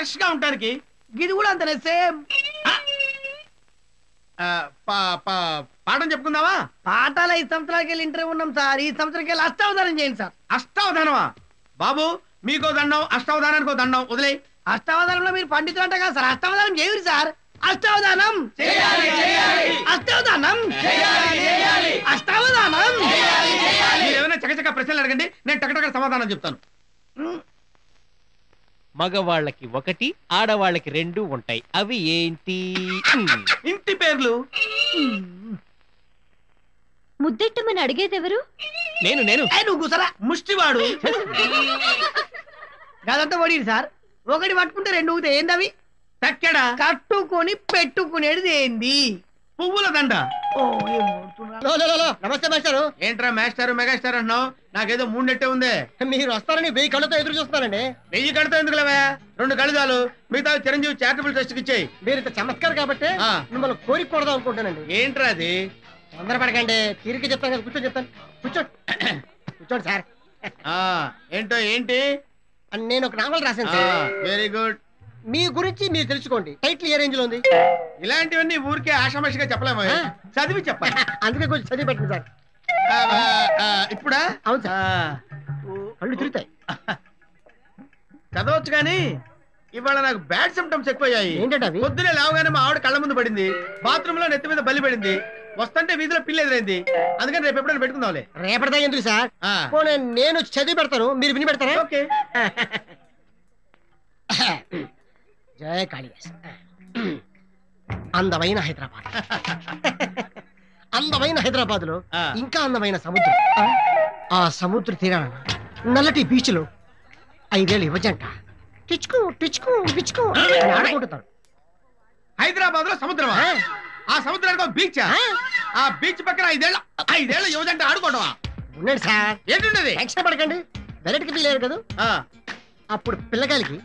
Fresh గా ఉండడానికి ఇది కూడా అంతనే సేమ్ ఆ, పా- పా- పాఠం చెప్పుకుందామా పాఠాలు ఐదు సంవత్సరాలకి వెళ్ళి ఇంటర్వ్యూ ఉన్నాం సార్ ఈ సంవత్సరానికి వెళ్ళి అష్టావధానం చేయండి సార్ అష్టావధానమా బాబు మీకో దండం అష్టావధానానికి ఓ దండం వదిలే అష్టావధానంలో మీరు పండితులు అంట కదా సార్ అష్టావధానం చేయరు సార్ అష్టావధానం అష్టావధానం అష్టావధానం మీరు ఏమైనా చకచక ప్రశ్నలు అడగండి నేను టకటక సమాధానం చెప్తాను మగవాళ్ళకి ఒకటి ఆడవాళ్ళకి రెండు ఉంటాయి అవి ఏంటి మ్. ఇంటి పేర్లు ముద్దెట్టమని అడిగేదెవరు నేను నేను ఏ, నువ్వు కూసరా ముష్టివాడు గదంతా పడింది సార్ ఒకటి పట్టుకుంటే రెండు ఊగితే ఏంది అవి తక్కెడ కట్టుకొని పెట్టుకునేది ఏంది పువ్వుల దండ ఓ ఏం కొడుతున్నా? నమస్తే మాస్టారు ఏంట్రా మాస్టర్ మెగాస్టార్ అంటున్నావు నాకేదో మూడు నెట్టే ఉంది మీరు వస్తారని వెయ్యి కళ్ళతో ఎదురు చూస్తానండి వెయ్యి కడతా ఎందుకు లేవా రెండు కడిదాలు మిగతా చిరంజీవి చారిటబుల్ ట్రస్ట్ కి ఇచ్చేయి మీరు ఇంత చమత్కారం కాబట్టి ఆ. మిమ్మల్ని కోరిక కొడదాం అనుకుంటానండి ఏంట్రా అది తొందరపడకండి తీరిక చెప్తాను కదా కూర్చొని చెప్తాను కూర్చోండి కూర్చోండి సార్ ఆ ఏంటో ఏంటి అని నేను ఒక నావల్ రాశాను సార్ వెరీ గుడ్ మీ గురించి మీరు తెలుసుకోండి టైటిల్ ఏ రేంజ్ లో ఉంది ఇలాంటివన్నీ ఊరికే ఆషామాషిగా చెప్పలేము ఆ. చదివి చెప్పాలి అందుకే కొంచెం చదివి పెట్టండి సార్ ఆ, ఆ, ఆ, ఇప్పుడా అవును సార్ ఆ, కళ్ళు తిరుగుతాయి చదవచ్చు కానీ ఇవాళ నాకు బ్యాడ్ సిమ్టమ్స్ ఎక్కువయ్యాయి ఏంటంటే అవి పొద్దునే లేవగానే మా ఆవిడ కళ్ళ ముందు పడింది బాత్రూమ్ లో నెత్తి మీద బలి పడింది వస్తుంటే వీధిలో పిల్లి ఎదురైంది అందుకని రేపు ఎప్పుడైనా పెట్టుకుందాంలే రేపటిదా ఎందుకు సార్ ఆ, పోనీ నేను చదివి పెడతాను మీరు విని పెడతారా ఓకే జయ కాళిదాస్ అందమైన హైదరాబాద్ అందమైన హైదరాబాద్ లో ఆ. ఇంకా అందమైన సముద్రం ఆ సముద్ర తీరాన నల్లటి బీచ్ లో ఐదేళ్ళు యువజంట టిచ్చుకు టిచ్చుకు పిచ్చుకు అని ఆడుకుంటున్నారు హైదరాబాద్ లో సముద్రమా ఆ. ఆ సముద్రానికి బీచ్ ఆ? ఆ బీచ్ పక్కన ఐదేళ్ల ఐదేళ్ల యువజంట ఆడుకోవడమా ఉండండి సార్ ఏంటుండేది టెన్షన్ పడకండి వెరైటీకి వీలేరు కదా ఆ, అప్పుడు పిల్లగాలికి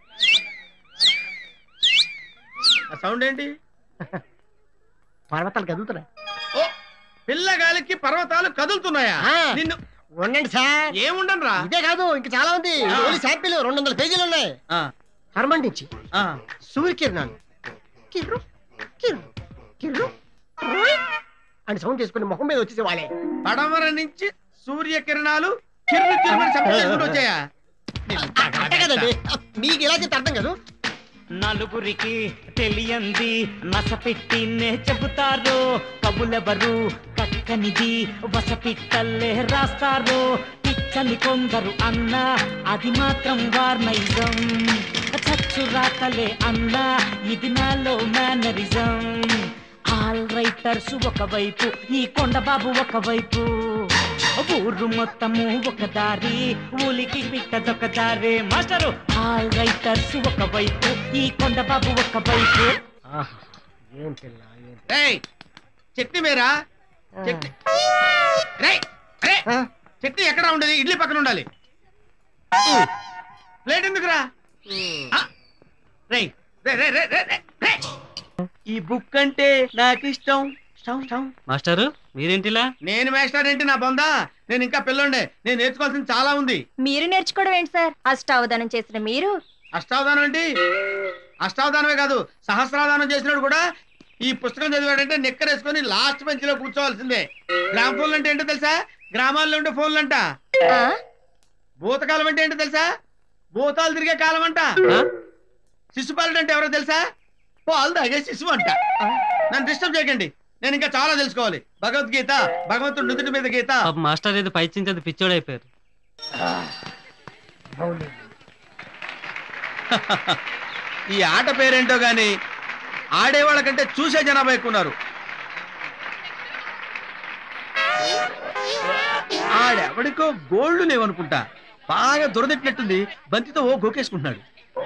ఆ సౌండ్ ఏంటి పర్వతాలు కదులుతున్నాయి ఓ పిల్లగాలికి పర్వతాలు కదులుతున్నాయా ఆ. నిన్ను ఉండండి సార్ ఏముండను రా ఇదే కాదు ఇంకా చాలా ఉంది ఆ. ఓన్లీ శాంపిల్ రెండు వందల పేజీలు ఉన్నాయి హర్మండ్ నుంచి సూర్యకిరణాలు కిర్రు కిర్రు కిర్రు రోయ్ అని సౌండ్ చేసుకుని మొహం మీద వచ్చేసి వాళ్ళే పడమర నుంచి సూర్యకిరణాలు కిర్రు కిర్రు శబ్దం చేసుకుంటూ వచ్చాయా అంతే కదండి మీకు ఇలా చెప్తే అర్థం కాదు నలుగురికి తెలియంది నసపెట్టినే చెబుతారు కబులెవరు కక్కనిది వసపిట్టల్లే రాస్తారు పిచ్చని కొందరు అన్నా అది మాత్రం వార్నైజం చచ్చు రాకలే అన్నా ఇది నాలో మేనరిజం ఆల్ రైటర్స్ ఒకవైపు ఈ కొండబాబు ఒకవైపు ఊరు మొత్తము ఒక దారి ఊలికి పిట్టదొక దారి మాస్టరు ఆల్ రైటర్స్ ఒకవైపు ఈ కొండబాబు ఒకవైపు ఆహా, ఏం పిల్ల ఏం పిల్ల. రేయ్ చట్నీ మేరా చట్నీ రేయ్ రే ఆ, చట్నీ ఎక్కడ ఉండేది ఇడ్లీ పక్కన ఉండాలి ప్లేట్ ఎందుకురా ఆ, రేయ్ రే రే రే రే రే, రే ఈ బుక్ అంటే నాకు ఇష్టం ఇష్టం, ఇష్టం. మాస్టారు మీరేంటిలా నేను మాస్టర్ ఏంటి నా బొందా నేను ఇంకా పిల్లండే నేను నేర్చుకోవాల్సింది చాలా ఉంది మీరు నేర్చుకోవడం ఏంటి సార్ అష్టావధానం చేసిన మీరు అష్టావధానం ఏంటి అష్టావధానమే కాదు సహస్రావధానం చేసినాడు కూడా ఈ పుస్తకం చదివాడంటే నెక్కర్ వేసుకొని లాస్ట్ బెంచ్ లో కూర్చోవాల్సిందే గ్రామ ఫోన్లు అంటే ఏంటో తెలుసా గ్రామాల్లో ఉండే ఫోన్లు అంట ఆ? భూతకాలం అంటే ఏంటో తెలుసా భూతాలు తిరిగే కాలం అంట శిశుపాలుడు అంటే ఎవరో తెలుసా పాలు తాగే శిశువు అంట నన్ను డిస్టర్బ్ చేయకండి నేను ఇంకా చాలా తెలుసుకోవాలి భగవద్గీత భగవంతుడు నుదుటి మీద గీత మాస్టర్ ఏదో పైచించేది పిచ్చోడైపోయారు ఈ ఆట పేరేంటో గాని ఆడేవాళ్ళ కంటే చూసే జనాభా ఎక్కువ ఉన్నారు ఆడెవడికో గోల్డ్ లేవనుకుంటా బాగా దురదెట్టినట్టుంది బంతితో ఓ గోకేసుకుంటున్నాడు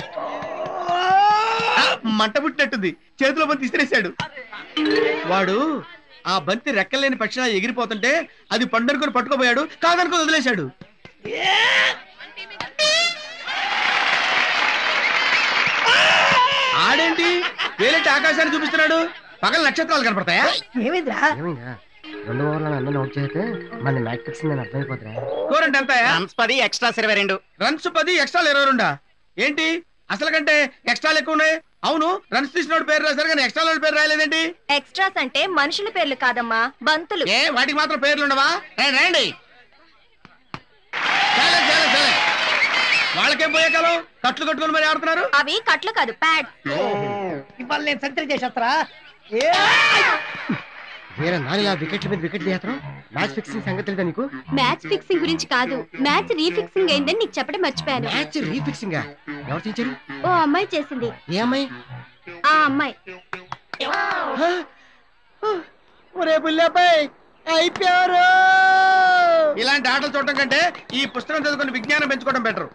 ఆ, మంట పుట్టినట్టుంది చేతిలో బంతి ఇసిరేశాడు వాడు ఆ బంతి రెక్కలేని పక్షిలా ఎగిరిపోతుంటే అది పండనుకొని పట్టుకోబోయాడు కాదనుకొని వదిలేశాడు ఆడేంటి వేలెట్టి ఆకాశాన్ని చూపిస్తున్నాడు పగల నక్షత్రాలు కనపడతాయా ఏమైందిరా ఏమైందా రెండు ఓవర్ల అన్న అవుట్ చేస్తే మన మ్యాచ్ ఫిక్స్ నేను అర్థమైపోతురా కోరంటే ఎంతయా పది ఎక్స్ట్రా ఇరవై రెండు రన్స్ పది ఎక్స్ట్రా ఇరవై రెండా ఏంటి అసలు కంటే ఎక్స్ట్రాలు ఎక్కువ ఉన్నాయి అవును రన్స్ తీసినోడు పేరు రాశారు కానీ ఎక్స్ట్రా పేరు రాయలేదేంటి ఎక్స్ట్రాస్ అంటే మనుషుల పేర్లు కాదమ్మా బంతులు ఏ వాటికి మాత్రం పేర్లు ఉండవా రండి, రండి సరే సరే సరే వాళ్ళకేం పోయే కాలం కట్లు కట్టుకుని మరి ఆడుతున్నారు అవి కట్లు కాదు ప్యాడ్ ఇవాళ నేను సెంచరీ చేసేస్తారా ఏ వేరే నాలుగు వికెట్ల మీద వికెట్ తీయత్రం మ్యాచ్ ఫిక్సింగ్ సంగతి లేదా నీకు మ్యాచ్ ఫిక్సింగ్ గురించి కాదు మ్యాచ్ రీఫిక్సింగ్ అయిందని నీకు చెప్పడం మర్చిపోయాను మ్యాచ్ రీఫిక్సింగ్ ఎవరు చేశారు ఓ అమ్మాయి చేసింది ఏ అమ్మాయి ఆ అమ్మాయి హ? ఒరే బుల్లబ్బాయ్ అయిపోయారు ఇలాంటి ఆటలు చూడటం కంటే ఈ పుస్తకం చదువుకుని విజ్ఞానం పెంచుకోవడం better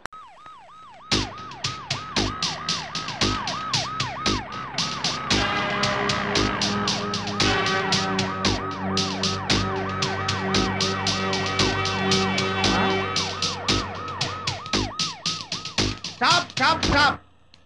stop stop stop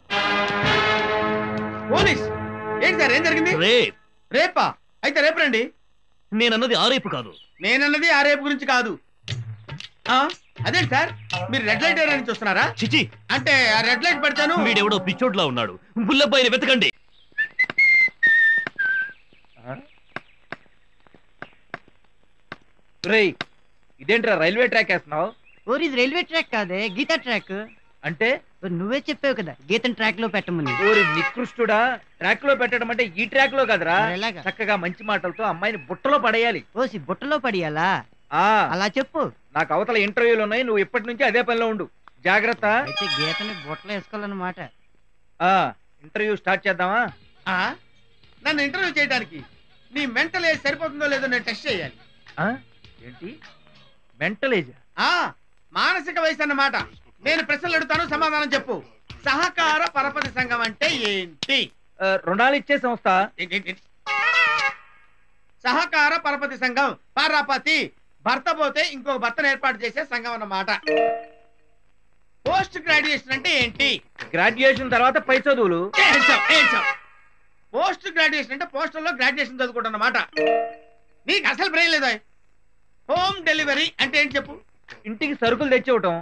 police ఏంటి సార్ ఏం జరిగింది రేప్ రేపా అయితే రేపు రండి నేనన్నది ఆ రేపు కాదు నేనన్నది ఆ రేపు గురించి కాదు ఆ అదే సార్ మీరు రెడ్ లైట్ ఏరియా నుంచి వస్తున్నారా చిచి అంటే ఆ రెడ్ లైట్ పెడతాను వీడెవడో పిచ్చోడ్లా ఉన్నాడు బుల్లబ్బాయిని వెతకండి రేయ్ ఇదేంట్రా రైల్వే ట్రాక్ వేస్తున్నావు ఓరి ఇది రైల్వే ట్రాక్ కాదే గీతా ట్రాక్ అంటే ఓరి నువ్వే చెప్పావు కదా గీతను ట్రాక్ లో పెట్టమని ఓరి నికృష్టుడా ట్రాక్ లో పెట్టడం అంటే ఈ ట్రాక్ లో కదరా మరి ఎలాగా? చక్కగా మంచి మాటలతో అమ్మాయిని బుట్టలో పడేయాలి ఓసి బుట్టలో పడియాలా ఆ అలా చెప్పు నాకు అవతల ఇంటర్వ్యూలు ఉన్నాయి నువ్వు ఇప్పటి నుంచి అదే పనిలో ఉండు జాగ్రత్త అయితే గీతని బుట్టలో వేసుకోవాలన్నమాట ఆ ఇంటర్వ్యూ స్టార్ట్ చేద్దామా ఆ? నన్ను ఇంటర్వ్యూ చేయడానికి నీ మెంటల్ ఏజ్ సరిపోతుందో లేదో నేను టెస్ట్ చేయాలి ఆ? ఏంటి మెంటల్ ఏజ్ ఆ మానసిక వయసు అన్నమాట నేను ప్రశ్నలు అడుగుతాను సమాధానం చెప్పు సహకార పరపతి సంఘం అంటే ఏంటి రుణాలు ఇచ్చే సంస్థ ఏంటి, ఏంటి, ఏంటి? సహకార పరపతి సంఘం పరపతి భర్త పోతే ఇంకొక భర్తను ఏర్పాటు చేసే సంఘం అన్నమాట పోస్ట్ గ్రాడ్యుయేషన్ అంటే ఏంటి గ్రాడ్యుయేషన్ తర్వాత పై చదువులు ఏడ్చావ్, ఏడ్చావ్. పోస్ట్ గ్రాడ్యుయేషన్ అంటే పోస్టల్లో గ్రాడ్యుయేషన్ చదువుకోవడం అన్నమాట నీకు అసలు బ్రెయిన్ లేదా హోమ్ డెలివరీ అంటే ఏంటి చెప్పు ఇంటికి సరుకులు తెచ్చివ్వటం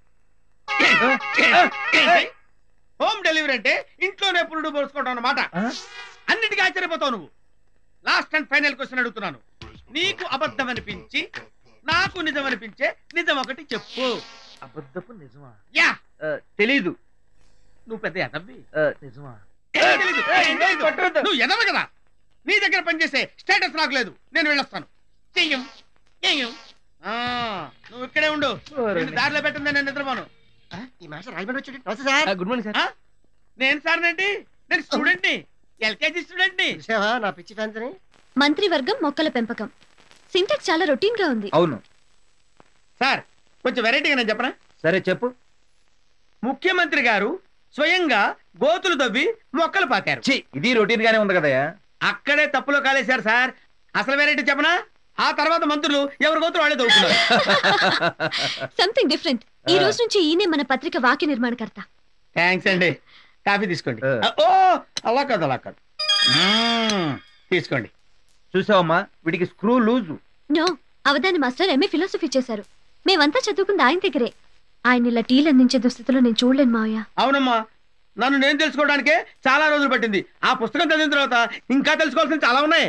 హోమ్ డెలివరీ అంటే ఇంట్లోనే పురుడు పోసుకోవడం అన్నమాట ఆ? అన్నిటికీ ఆశ్చర్యపోతావు నువ్వు లాస్ట్ అండ్ ఫైనల్ క్వశ్చన్ అడుగుతున్నాను నీకు అబద్ధం అనిపించి నాకు నిజం అనిపించే నిజం ఒకటి చెప్పు అబద్ధపు నిజమా యా ఆ, తెలీదు నువ్వు పెద్ద ఎదవ్వి ఆ, నిజమా ఏం తెలీదు, ఏం తెలీదు. నువ్వు ఎదవ కదా నీ దగ్గర పనిచేసే స్టేటస్ నాకు లేదు నేను వెళ్ళొస్తాను చెయ్యం చెయ్యం ఆ, నువ్వు ఇక్కడే ఉండు నిన్ను దారిలో పెట్టింది నేను నిద్రపోను ఆ, ఈ మాస్టర్ రాజమండ్రి వచ్చాడు నమస్తే సార్ గుడ్ మార్నింగ్ సార్ ఆ? నేను సార్ ఏంటి నేను స్టూడెంట్ ని ఎల్కేజీ స్టూడెంట్ ని చూసావా నా పిచ్చి ఫ్యాన్స్ అని మంత్రివర్గం మొక్కల పెంపకం సింటాక్స్ చాలా రొటీన్ గా ఉంది అవును సార్ కొంచెం వెరైటీగా నేను చెప్పనా సరే చెప్పు ముఖ్యమంత్రి గారు స్వయంగా గోతులు తవ్వి మొక్కలు పాతారు ఛీ, ఇది రొటీన్ గానే ఉంది కదయ్యా అక్కడే తప్పులో కాలేశారు సార్ అసలు వెరైటీ చెప్పనా ఆ తర్వాత మంత్రులు ఎవరి గోతులు వాళ్ళే తవ్వుకున్నారు సంథింగ్ డిఫరెంట్ ఈ రోజు నుంచి ఈయనే మన పత్రిక వాక్య నిర్మాణకర్త థ్యాంక్స్ అండి కాఫీ తీసుకోండి ఆ. ఓ అలా కాదు అలా కాదు మ్మ్. తీసుకోండి చూసావమ్మా వీడికి screw loose no Avadhani master MA philosophy చేశారు మేమంతా చదువుకుంది ఆయన దగ్గరే ఆయన ఇలా టీలు అందించే దుస్థితిలో నేను చూడలేను మావయ్య అవునమ్మా నన్ను నేను తెలుసుకోవడానికే చాలా రోజులు పట్టింది ఆ పుస్తకం చదివిన తర్వాత ఇంకా తెలుసుకోవాల్సిన చాలా ఉన్నాయి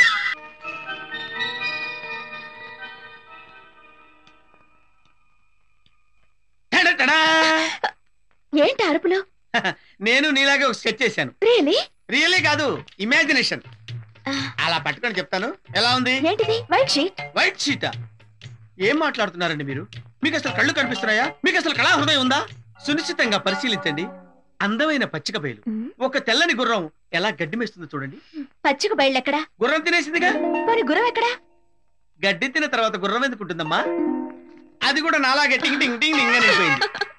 టడటడా! ఏంటి అరుపులో నేను నీలాగే ఒక స్కెచ్ చేశాను రియలీ రియల్లీ కాదు ఇమాజినేషన్ అలా పట్టుకొని చెప్తాను ఎలా ఉంది ఏంటిది వైట్ షీట్ వైట్ షీటా ఏం మాట్లాడుతున్నారండి మీరు మీకు అసలు కళ్ళు కనిపిస్తున్నాయా మీకు అసలు కళా హృదయం ఉందా సునిశ్చితంగా పరిశీలించండి అందమైన పచ్చిక బయలు ఒక తెల్లని గుర్రం ఎలా గడ్డి మేస్తుందో చూడండి పచ్చిక బయళ్ళెక్కడా గుర్రం తినేసిందిగా పోనీ గుర్రం ఎక్కడా గడ్డి తిన్న తర్వాత గుర్రం ఎందుకు ఉంటుందమ్మా అది కూడా నాలాగే టింగ్ టింగ్ టింగ్ టింగ్ అని వెళ్ళిపోయింది